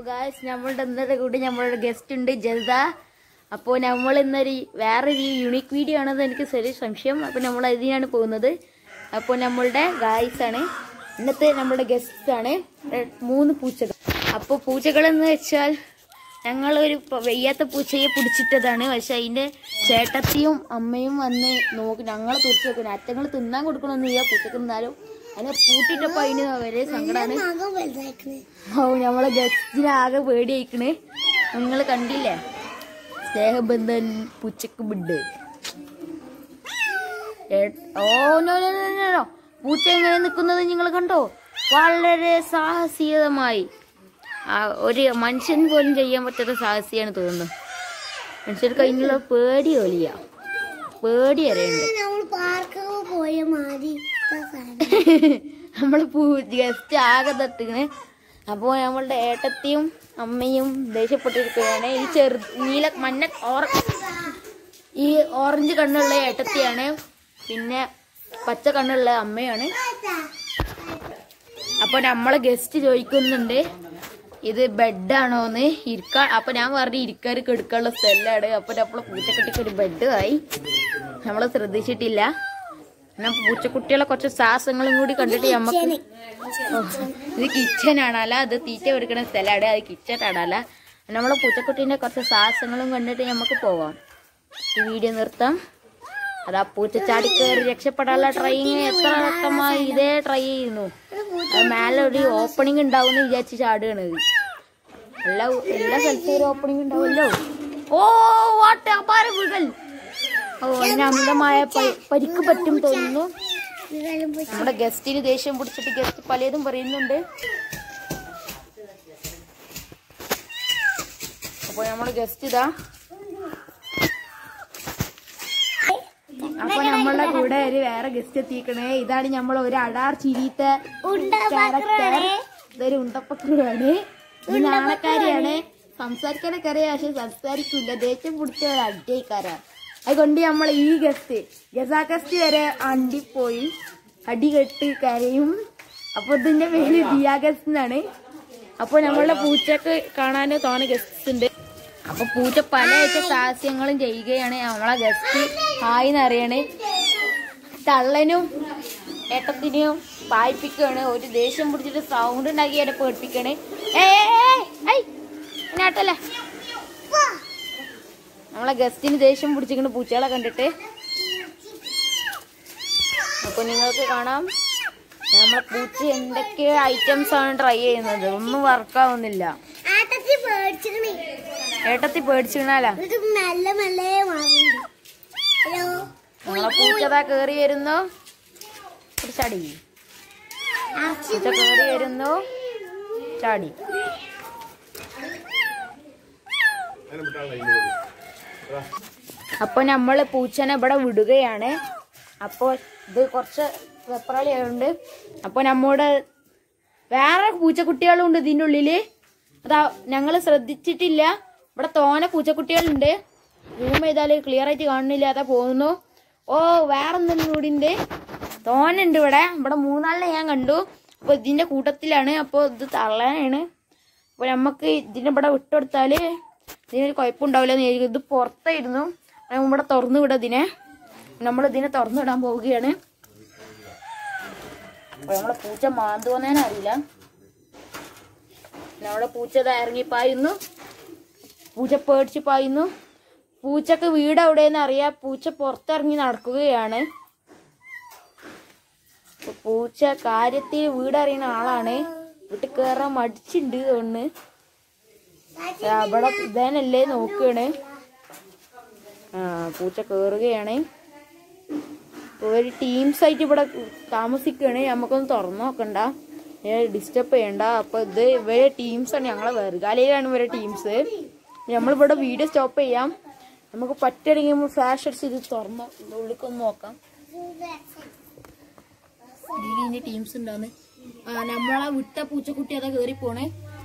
Guys നമ്മളുടെ ഇന്നത്തെ കൂടി നമ്മളുടെ ഗസ്റ്റ് ഉണ്ട് ജൽദ അപ്പോൾ നമ്മൾ ഇന്നൊരു വേറൊരു യുണീക്ക് വീഡിയോ ആണെന്ന് എനിക്ക് ചെറിയ സംശയം അപ്പോൾ നമ്മൾ അതിനാണ് പോകുന്നത് അപ്പോൾ നമ്മളുടെ ഗായ്സ് ആണ് ഇന്നത്തെ നമ്മുടെ ഗസ്റ്റ് ആണ് ര- മൂന്ന് പൂച്ചകൾ അപ്പോൾ പൂച്ചകൾ എന്ന് വെച്ചാൽ ഞങ്ങളൊരു പ- വയ്യാത്ത പൂച്ചയെ പിടിച്ചിട്ടതാണ് പക്ഷെ അതിന്റെ ചേട്ടത്തിയും അമ്മയും വന്ന് നോക്കി ഞങ്ങളെ തുറച്ചു നോക്കണം അറ്റങ്ങൾ തിന്നാൻ കൊടുക്കണമെന്നില്ല പൂച്ചക്ക് തിന്നാലും അതിനെ പൂട്ടിട്ടപ്പോ അതിന് വരെ സങ്കടമാണ് ഓ നമ്മളെ ഗസ്റ്റിന് ആകെ പേടിയായിക്കണ് നിങ്ങൾ കണ്ടില്ലേ സ്നേഹബന്ധൻ പൂച്ചക്ക് ബിഡ് oh no no no no, no പൂച്ച എങ്ങനെ നിൽക്കുന്നത് നിങ്ങൾ കണ്ടോ വളരെ സാഹസികമായി ആ, ഒരു മനുഷ്യൻ പോലും ചെയ്യാൻ പറ്റാത്ത സാഹസിയാണ് തോന്നുന്നു മനുഷ്യർക്ക് അതിനുള്ള പേടി പോലിയ പേടി അറിയണ്ട് നമ്മൾ പാർക്കൊക്കെ പോയ മാതിരി നമ്മള് പൂ ഗസ്റ്റ് ആകെ തട്ടിക്കണ് അപ്പോൾ നമ്മളുടെ ഏട്ടത്തിയും അമ്മയും ദേഷ്യപ്പെട്ടിരിക്കുകയാണ് ഈ ചെറു നീല മഞ്ഞ ഓറ ഈ ഓറഞ്ച് കണ്ണുള്ള ഏട്ടത്തിയാണ് പിന്നെ പച്ച കണ്ണുള്ള അമ്മയാണ് അപ്പൊ നമ്മളെ ഗസ്റ്റ് ചോദിക്കുന്നുണ്ട് ഇത് ബെഡാണോന്ന് ഇരിക്കാൻ അപ്പൊ ഞാൻ പറഞ്ഞു ഇരിക്കാൻ കെടുക്കാനുള്ള സ്ഥലമാണ് അപ്പൊ നമ്മളെ പൂച്ചക്കുട്ടിക്ക് ഒരു ബെഡ് ആയി നമ്മള് ശ്രദ്ധിച്ചിട്ടില്ല പിന്നെ പൂച്ചക്കുട്ടികളെ കുറച്ച് സാഹസങ്ങളും കൂടി കണ്ടിട്ട് നമുക്ക് ഓ, ഇത് കിച്ചൺ ആണല്ല അത് തീറ്റ കൊടുക്കുന്ന സ്ഥലമാണ് അത് കിച്ചൺ ആണല്ല നമ്മളെ പൂച്ചക്കുട്ടീന്റെ കുറച്ച് സാഹസങ്ങളും കണ്ടിട്ട് നമുക്ക് പോവാം ഈ വീഡിയോ നിർത്താം അതാ പൂച്ച ചാടി കയറി രക്ഷപ്പെടാനുള്ള ട്രൈയിങ് എത്ര വട്ടമായി ഇതേ ട്രൈ ചെയ്യുന്നു അത് മേലെ ഒരു ഓപ്പണിംഗ് ഉണ്ടാവും എന്ന് വിചാരിച്ച് ചാടുകയാണ് ഇത് എല്ലാ എല്ലാ സ്ഥലത്തും ഒരു ഓപ്പണിംഗ് ഉണ്ടാവുമല്ലോ ഓ വാട്ട് അപാര വീഴൽ ഓ അതിന് അമിതമായ പ- പരിക്ക് പറ്റും തോന്നുന്നു നമ്മുടെ ഗസ്റ്റിന് ദേഷ്യം പിടിച്ചിട്ട് ഗസ്റ്റ് പലതും പറയുന്നുണ്ട് അപ്പൊ നമ്മുടെ ഗസ്റ്റ് ഇതാ അപ്പൊ നമ്മളുടെ കൂടെ ഒരു വേറെ ഗസ്റ്റ് എത്തിക്കണേ ഇതാണ് നമ്മൾ ഒരു അടാർ ചിരിത്ത ക്യാരക്ടർ ഇതൊരു ഉണ്ടപ്പക്രമാണ് ഇത് നാണക്കാരിയാണ് സംസാരിക്കാനൊക്കെ അറിയാം പക്ഷെ സംസാരിക്കില്ല ദേഷ്യം പിടിച്ച ഒരു അടിയേക്കാരാ അതുകൊണ്ട് നമ്മൾ ഈ ഗസ്റ്റ് ഗസാ ഗസ്റ്റ് വരെ അണ്ടിപ്പോയി അടി കെട്ട് കരയും അപ്പൊ ഇതിന്റെ പേര് ദിയാ ഗസ്റ്റ് എന്നാണ് അപ്പൊ നമ്മളുടെ പൂച്ചക്ക് കാണാൻ തോനെ ഗസ്റ്റ് ഉണ്ട് അപ്പൊ പൂച്ച പലയൊക്കെ സാഹസ്യങ്ങളും ചെയ്യുകയാണ് നമ്മളെ ഗസ്റ്റ് ഹായ് എന്നറിയണേ തള്ളനും ഏട്ടത്തിനെയും പായിപ്പിക്കുകയാണ് ഒരു ദേഷ്യം പിടിച്ചിട്ട് സൗണ്ട് ഉണ്ടാക്കി എന്നെ പേടിപ്പിക്കണ് ഏട്ടല്ലേ നമ്മളെ ഗസ്റ്റിന് ദേഷ്യം പിടിച്ചിരിക്കുന്ന പൂച്ചകളെ കണ്ടിട്ട് അപ്പൊ നിങ്ങൾക്ക് കാണാം നമ്മളെ പൂച്ച എന്തൊക്കെ ഐറ്റംസ് ആണ് ട്രൈ ചെയ്യുന്നത് ഒന്നും വർക്കാവുന്നില്ല ആട്ടത്തി പേടിച്ചിക്കണേ ഏട്ടത്തി പേടിച്ചിരുന്നാലാ എന്നിട്ട് മെല്ലെ മെല്ലെ മാറുന്നുണ്ട് ഹലോ നമ്മളെ പൂച്ചതാ കേറി വരുന്നു ഒരു ചാടി പൂച്ച കേറി വരുന്നു ചാടി അപ്പൊ നമ്മള് പൂച്ചനെ ഇവിടെ വിടുകയാണ് അപ്പൊ ഇത് കുറച്ച് വെപ്രാളി ആയതുകൊണ്ട് അപ്പൊ നമ്മോട് വേറെ പൂച്ചക്കുട്ടികളും ഉണ്ട് ഇതിന്റെ ഉള്ളില് അതാ ഞങ്ങള് ശ്രദ്ധിച്ചിട്ടില്ല ഇവിടെ തോനെ പൂച്ചക്കുട്ടികളുണ്ട് റൂം ചെയ്താല് ക്ലിയർ ആയിട്ട് കാണുന്നില്ല അതാ പോകുന്നു ഓ വേറെ എന്തെങ്കിലും കൂടി ഉണ്ട് തോനെ ഉണ്ട് ഇവിടെ ഇവിടെ മൂന്നാളിനെ ഞാൻ കണ്ടു അപ്പൊ ഇതിന്റെ കൂട്ടത്തിലാണ് അപ്പൊ ഇത് തള്ളനാണ് അപ്പൊ നമുക്ക് ഇതിനെ ഇവിടെ വിട്ടുകൊടുത്താല് ഇതിനൊരു കുഴപ്പമുണ്ടാവില്ല എന്ന് വിചാരിക്കും ഇത് പുറത്തായിരുന്നു ഞാൻ ഇവിടെ തുറന്നു വിടാം ഇതിനെ നമ്മൾ ഇതിനെ തുറന്നു വിടാൻ പോവുകയാണ് അപ്പൊ നമ്മളെ പൂച്ച മാന്തുവന്നേനെ അറിയില്ല നമ്മുടെ പൂച്ച ദാ ഇറങ്ങി പായുന്നു പൂച്ച പേടിച്ച് പായുന്നു പൂച്ചക്ക് വീട് എവിടെയെന്ന് അറിയാം പൂച്ച പുറത്തിറങ്ങി നടക്കുകയാണ് അപ്പൊ പൂച്ച കാര്യത്തിൽ വീട് അറിയുന്ന ആളാണ് വീട്ടിൽ കയറാൻ മടിച്ചിട്ടുണ്ട് തോന്നുന്നു ദാ അവിടെ ഇതേനല്ലേ നോക്കുകയാണ് ആ പൂച്ച കയറുകയാണ് ഒരു ടീംസ് ആയിട്ട് ഇവിടെ താമസിക്കുകയാണ് നമുക്കൊന്ന് തുറന്നു നോക്കണ്ട ഡിസ്റ്റർബ് ചെയ്യണ്ട അപ്പൊ ഇത് ഇവരെ ടീംസ് ആണ് ഞങ്ങളെ വെറുകാലയിലാണ് ഇവരെ ടീംസ് നമ്മളിവിടെ വീഡിയോ സ്റ്റോപ്പ് ചെയ്യാം നമുക്ക് പറ്റണെങ്കിൽ ഫ്ലാഷ് അടിച്ച് ഇത് തുറന്ന് ഉള്ളിക്കൊന്ന് നോക്കാം ഇതിന്റെ ടീംസ് ഉണ്ടാന്ന് ആ നമ്മളെ വിട്ട പൂച്ചക്കുട്ടി അതാ കേറി പോണേ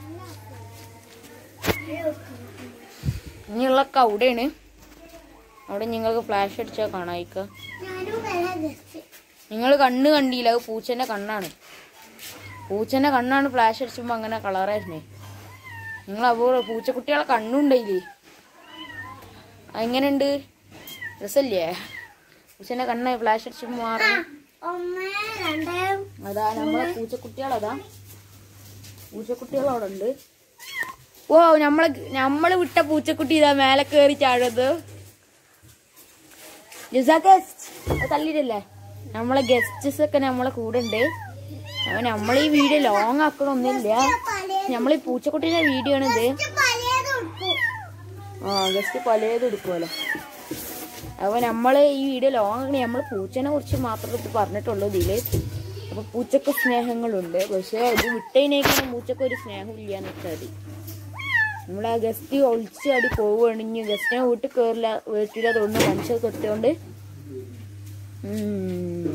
ഇനിയുള്ളൊക്കെ അവിടെയാണ് അവിടെ നിങ്ങൾക്ക് ഫ്ലാഷ് അടിച്ചാൽ കാണായിക്ക ഞാനും വരാം ജസ്റ്റ് നിങ്ങൾ കണ്ണ് കണ്ടില്ല അത് പൂച്ചന്റെ കണ്ണാണ് പൂച്ചന്റെ കണ്ണാണ് ഫ്ലാഷ് അടിച്ചുമ്പോ അങ്ങനെ കളറായിരുന്നേ നിങ്ങൾ അപ്പോൾ പൂച്ചക്കുട്ടികളെ കണ്ണുണ്ടായില്ലേ എങ്ങനെയുണ്ട് രസല്ലേ പൂച്ചന്റെ കണ്ണ് ഫ്ലാഷ് അടിച്ച് മാറും ഒന്ന് രണ്ട് അതാ നമ്മളെ പൂച്ചക്കുട്ടികളതാ പൂച്ചക്കുട്ടികൾ അവിടെ ഉണ്ട് ഓ നമ്മളെ നമ്മള് വിട്ട പൂച്ചക്കുട്ടി ഇതാ മേലെ കയറി ചാടുന്നത് തള്ളിയിട്ടല്ലേ നമ്മളെ ഗസ്റ്റസ് ഒക്കെ നമ്മളെ കൂടെ ഉണ്ട് അപ്പൊ നമ്മൾ ഈ വീഡിയോ ലോങ് ആക്കണമൊന്നുമില്ല നമ്മൾ ഈ പൂച്ചക്കുട്ടീന്റെ വീഡിയോ ആണ് ഇത് പലതും എടുക്കും ആ ജസ്റ്റ് പലതും എടുക്കുമല്ലോ അപ്പൊ നമ്മള് ഈ വീഡിയോ ലോങ് ആക്കണേ നമ്മൾ പൂച്ചനെ കുറിച്ച് മാത്രമേ ഇത് പറഞ്ഞിട്ടുള്ളൂ ഇതില് അപ്പൊ പൂച്ചക്ക് സ്നേഹങ്ങളുണ്ട് പക്ഷെ ഇത് വിട്ടതിനേക്കാളും പൂച്ചക്ക് ഒരു സ്നേഹം ഇല്ലാന്ന് വെച്ചാൽ മതി നമ്മൾ ആ ഗസ്റ്റ് ഒളിച്ചാടി പോവുകയാണെങ്കിൽ ഗസ്റ്റിനെ വീട്ടിൽ കയറില്ല വീട്ടിൽ അതുകൊണ്ട് മനുഷ്യർ കെട്ടിയോണ്ട് ഉം.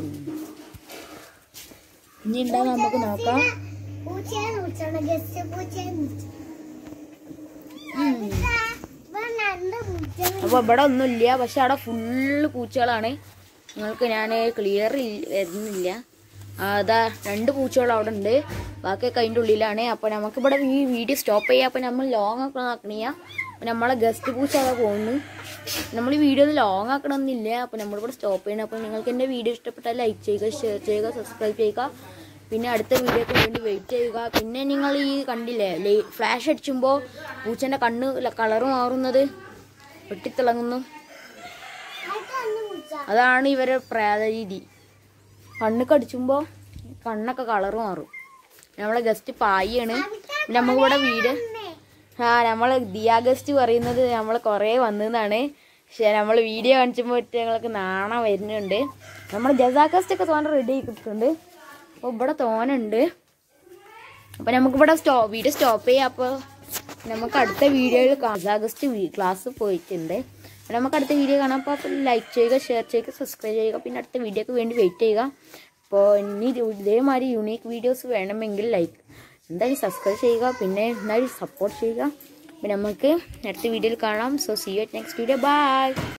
ഇനി ഉണ്ടാ നമുക്ക് നോക്കാം പൂച്ചയെ വിളിച്ചോണ്ട് ഗസ്റ്റ് പൂച്ചയെ വിളിച്ചു ഉം. ഇവിടെ രണ്ട് പൂച്ച അപ്പൊ ഇവിടെ ഒന്നുമില്ല പക്ഷെ അവിടെ ഫുള്ള് പൂച്ചകളാണ് നിങ്ങൾക്ക് ഞാൻ ക്ലിയർ വരുന്നില്ല അതാ രണ്ട് പൂച്ചകൾ അവിടെ ഉണ്ട് ബാക്കിയൊക്കെ അതിൻ്റെ ഉള്ളിലാണ് അപ്പൊ നമുക്ക് ഇവിടെ ഈ വീഡിയോ സ്റ്റോപ്പ് ചെയ്യാം അപ്പൊ നമ്മൾ ലോങ് ആക്കണം ആക്കണിയ അപ്പൊ നമ്മളെ ഗസ്റ്റ് പൂച്ച അവിടെ പോകുന്നു നമ്മൾ ഈ വീഡിയോ ലോങ് ആക്കണമെന്നില്ല അപ്പൊ നമ്മളിവിടെ സ്റ്റോപ്പ് ചെയ്യണം അപ്പൊ നിങ്ങൾക്ക് എൻ്റെ വീഡിയോ ഇഷ്ടപ്പെട്ടാൽ ലൈക്ക് ചെയ്യുക ഷെയർ ചെയ്യുക സബ്സ്ക്രൈബ് ചെയ്യുക പിന്നെ അടുത്ത വീഡിയോക്ക് വേണ്ടി വെയിറ്റ് ചെയ്യുക പിന്നെ നിങ്ങൾ ഈ കണ്ടില്ലേ ഫ്ലാഷ് അടിച്ചുമ്പോൾ പൂച്ചൻ്റെ കണ്ണ് കളറ് മാറുന്നത് വെട്ടിത്തിളങ്ങുന്നു അടുത്തൊന്ന് പൂച്ച അതാണ് ഇവരെ പ്രേതരീതി കണ്ണ് കടിച്ചുമ്പോൾ കണ്ണൊക്കെ കളറ് മാറും നമ്മളെ ഗസ്റ്റ് പായിയാണ് നമുക്കിവിടെ വീട് ആ നമ്മളെ ദിയ ഗസ്റ്റ് പറയുന്നത് നമ്മൾ കുറേ വന്നതാണ് പക്ഷെ നമ്മൾ വീഡിയോ കാണിച്ചുമ്പോൾ ഞങ്ങൾക്ക് നാണം വരുന്നുണ്ട് നമ്മൾ ജസാ ഗസ്റ്റ് ഒക്കെ തോന്നെ റെഡി ആക്കിയിട്ടുണ്ട് അപ്പോൾ ഇവിടെ തോനുണ്ട് അപ്പോൾ നമുക്കിവിടെ സ്റ്റോ വീഡിയോ സ്റ്റോപ്പ് ചെയ്യാം അപ്പോൾ നമുക്ക് അടുത്ത വീഡിയോയിൽ ആഗസ്റ്റ് ക്ലാസ് പോയിട്ടുണ്ട് അപ്പോൾ നമുക്ക് അടുത്ത വീഡിയോ കാണാം അപ്പോൾ ലൈക്ക് ചെയ്യുക ഷെയർ ചെയ്യുക സബ്സ്ക്രൈബ് ചെയ്യുക പിന്നെ അടുത്ത വീഡിയോക്ക് വേണ്ടി വെയിറ്റ് ചെയ്യുക അപ്പോൾ ഇനി ഇത് ഇതേമാതിരി യൂണീക്ക് വീഡിയോസ് വേണമെങ്കിൽ ലൈക്ക് എന്തായാലും സബ്സ്ക്രൈബ് ചെയ്യുക പിന്നെ എന്തായാലും സപ്പോർട്ട് ചെയ്യുക അപ്പോൾ നമുക്ക് അടുത്ത വീഡിയോയിൽ കാണാം so see you next video by